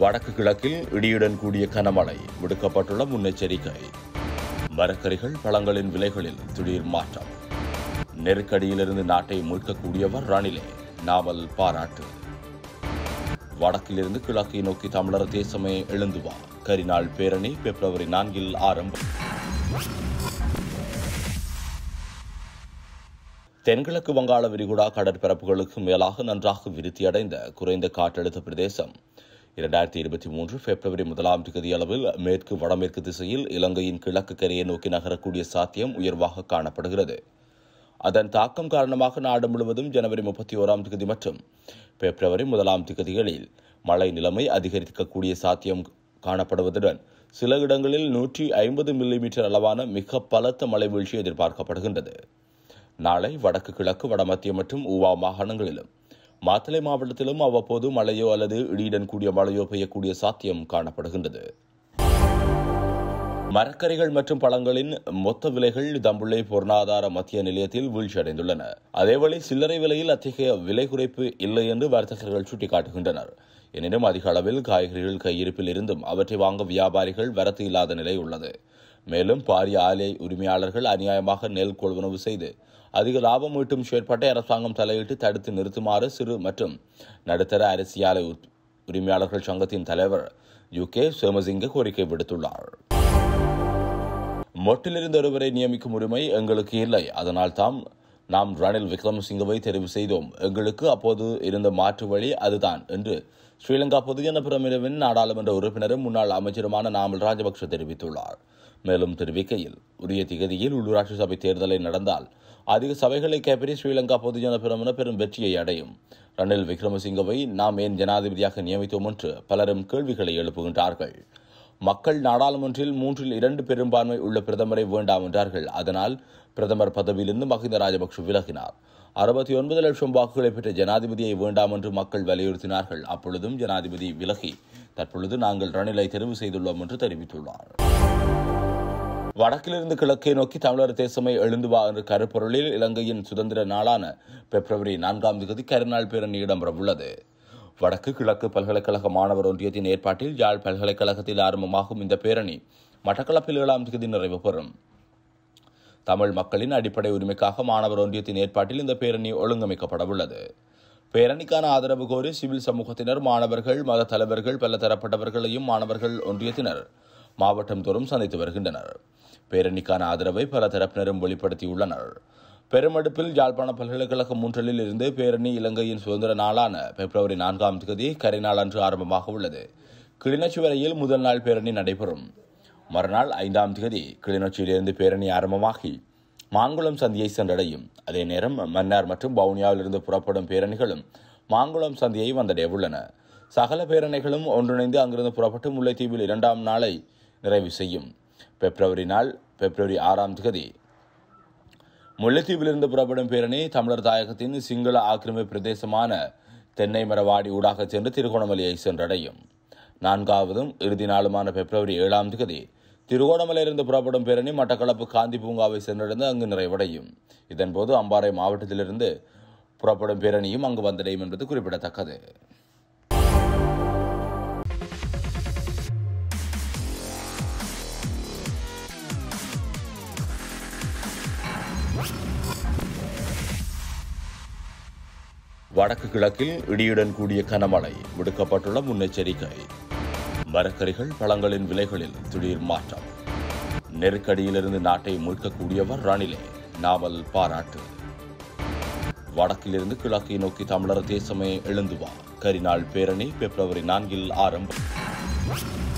வடக்கு கிழக்கில் இடியுடன் கூடிய கனமழை விடுக்கப்பட்டுள்ள முன்னெச்சரிக்கை மரக்கறிகள் பழங்களின் விலைகளில் திடீர் மாற்றம் நெருக்கடியிலிருந்து நாட்டை மீட்கக்கூடியவர் ரணிலே நாவல் பாராட்டு வடக்கிலிருந்து கிழக்கை நோக்கி தமிழர் தேசமே எழுந்து வா கரிநாள் பேரணி பிப்ரவரி நான்கில் ஆரம்பம் தென்கிழக்கு வங்காள விரிகுடா கடற்பரப்புகளுக்கு மேலாக நன்றாக விருத்தியடைந்த குறைந்த காற்றழுத்த பிரதேசம் இரண்டாயிரத்தி இருபத்தி மூன்று பிப்ரவரி முதலாம் தேதி அளவில் மேற்கு வடமேற்கு திசையில் இலங்கையின் கிழக்கு கரையை நோக்கி நகரக்கூடிய சாத்தியம் உயர்வாக காணப்படுகிறது அதன் தாக்கம் காரணமாக நாடு முழுவதும் ஜனவரி முப்பத்தி ஓராம் தேதி மற்றும் பிப்ரவரி முதலாம் தேதிகளில் மழை நிலைமை அதிகரிக்கக்கூடிய சாத்தியம் காணப்படுவதுடன் சில இடங்களில் நூற்றி ஐம்பது மில்லிமீட்டர் அளவான மிக பலத்த மழை வீழ்ச்சி எதிர்பார்க்கப்படுகின்றது நாளை வடக்கு கிழக்கு வடமத்திய மற்றும் ஊவா மாகாணங்களிலும் மாத்தளை மாவட்டத்திலும் அவ்வப்போது மழையோ அல்லது இடியுடன் கூடிய மழையோ பெய்யக்கூடிய சாத்தியம் காணப்படுகின்றது மரக்கறிகள் மற்றும் பழங்களின் மொத்த விலைகள் தம்புள்ளை பொருளாதார மத்திய நிலையத்தில் வீழ்ச்சியடைந்துள்ளன அதேவேளை சில்லறை விலையில் அத்தகைய விலை குறைப்பு இல்லை என்று வர்த்தகர்கள் சுட்டிக்காட்டுகின்றனர் எனினும் அதிக அளவில் காய்கறிகள் கையிருப்பில் இருந்தும் அவற்றை வாங்க வியாபாரிகள் வரத்து இல்லாத நிலை உள்ளது மேலும் பாரிய ஆலை உரிமையாளர்கள் அநியாயமாக நெல் கொள்வனவு செய்து அதிக லாபம் ஈட்டும் செயற்பாட்டை அரசாங்கம் தலையிட்டு தடுத்து நிறுத்துமாறு சிறு மற்றும் நடுத்தர அரிசி ஆலை உத்- உரிமையாளர்கள் சங்கத்தின் தலைவர் யு கே சோமசிங்க கோரிக்கை விடுத்துள்ளார் மொட்டிலிருந்து ஒருவரை நியமிக்கும் உரிமை எங்களுக்கு இல்லை அதனால் தாம் நாம் ரணில் விக்ரமசிங்கவை தெரிவு செய்தோம் எங்களுக்கு அப்போது இருந்த மாற்று வழி அதுதான் என்று ஸ்ரீலங்கா பொதுஜன பிரமிரவின் நாடாளுமன்ற உறுப்பினரும் முன்னாள் அமைச்சருமான நாமல் ராஜபக்ஷ தெரிவித்துள்ளார் மேலும் தெரிவிக்கையில் உரிய திகதியில் உள்ளூராட்சி சபை தேர்தலை நடந்தால் அதிக சபைகளை கைப்பற்றி ஸ்ரீலங்கா பொதுஜன பிரமுன பெரும் வெற்றியை அடையும் ரணில் விக்ரமசிங்கவை நாம் ஏன் ஜனாதிபதியாக நியமித்தோம் என்று பலரும் கேள்விகளை எழுப்புகின்றார்கள் மக்கள் நாடாளுமன்றில் மூன்றில் இரண்டு பெரும்பான்மை உள்ள பிரதமரை வேண்டாம் என்றார்கள் அதனால் பிரதமர் பதவியிலிருந்து மஹிந்த ராஜபக்ஷ விலகினார் அறுபத்தி ஒன்பது லட்சம் வாக்குகளை பெற்ற ஜனாதிபதியை வேண்டாம் என்று மக்கள் வலியுறுத்தினார்கள் அப்பொழுதும் ஜனாதிபதி விலகி தற்பொழுது நாங்கள் ரணிலை தெரிவு செய்துள்ளோம் என்று தெரிவித்துள்ளார் வடக்கிலிருந்து கிழக்கை நோக்கி தமிழர் தேசமே எழுந்து வா என்ற கருப்பொருளில் இலங்கையின் சுதந்திர நாளான பிப்ரவரி நான்காம் தேதி கருநாள் பேரணி இடம்பெறவுள்ளது வடக்கு கிழக்கு பல்கலைக்கழக மாணவர் ஒன்றியத்தின் ஏற்பாட்டில் யாழ் பல்கலைக்கழகத்தில் ஆரம்பமாகும் இந்த பேரணி மட்டக்களப்பில் ஏழாம் தேதி நிறைவு பெறும் தமிழ் மக்களின் அடிப்படை உரிமைக்காக மாணவர் ஒன்றியத்தின் ஏற்பாட்டில் இந்த பேரணி ஒழுங்கமைக்கப்படவுள்ளது பேரணிக்கான ஆதரவு கோரி சிவில் சமூகத்தினர் மாணவர்கள் மத தலைவர்கள் பல தரப்பட்டவர்களையும் மாணவர்கள் ஒன்றியத்தினர் மாவட்டம் தோறும் சந்தித்து வருகின்றனர் பேரணிக்கான ஆதரவை பல தரப்பினரும் வெளிப்படுத்தியுள்ளனர் பெருமெடுப்பில் யாழ்ப்பாண பல்கலைக்கழகம் மூன்றலில் இருந்து பேரணி இலங்கையின் சுதந்திர நாளான பிப்ரவரி நான்காம் தேதி கரைநாள் அன்று ஆரம்பமாக உள்ளது கிளிநொச்சி வரையில் முதல் நாள் பேரணி நடைபெறும் மறுநாள் ஐந்தாம் தேதி கிளிநொச்சியிலிருந்து பேரணி ஆரம்பமாகி மாங்குளம் சந்தியை சென்றடையும் அதே நேரம் மன்னார் மற்றும் வவுனியாவிலிருந்து புறப்படும் பேரணிகளும் மாங்குளம் சந்தியை வந்தடைய உள்ளன சகல பேரணிகளும் ஒன்றிணைந்து அங்கிருந்து புறப்பட்டு முல்லைத்தீவில் இரண்டாம் நாளை நிறைவு செய்யும் பிப்ரவரி நாள் பிப்ரவரி ஆறாம் தேதி முல்லைத்தீவிலிருந்து புறப்படும் பேரணி தமிழர் தாயகத்தின் சிங்கள ஆக்கிரமிப்பு பிரதேசமான தென்னை மரவாடி ஊடாக சென்று திருகோணமலையை சென்றடையும் நான்காவதும் இறுதி நாளுமான பிப்ரவரி ஏழாம் தேதி திருகோணமலையிலிருந்து புறப்படும் பேரணி மட்டக்களப்பு காந்தி பூங்காவை சென்றடைந்து அங்கு நிறைவடையும் இதன்போது அம்பாறை மாவட்டத்திலிருந்து புறப்படும் பேரணியும் அங்கு வந்தடையும் என்பது குறிப்பிடத்தக்கது வடக்கு கிழக்கில் இடியுடன் கூடிய கனமழை விடுக்கப்பட்டுள்ள முன்னெச்சரிக்கை மரக்கறிகள் பழங்களின் விலைகளில் திடீர் மாற்றம் நெருக்கடியிலிருந்து நாட்டை மீட்கக்கூடியவர் ரணிலே நாவல் பாராட்டு வடக்கிலிருந்து கிழக்கை நோக்கி தமிழர் தேசமே எழுந்து வா கரிநாள் பேரணி பிப்ரவரி நான்கில் ஆரம்பம்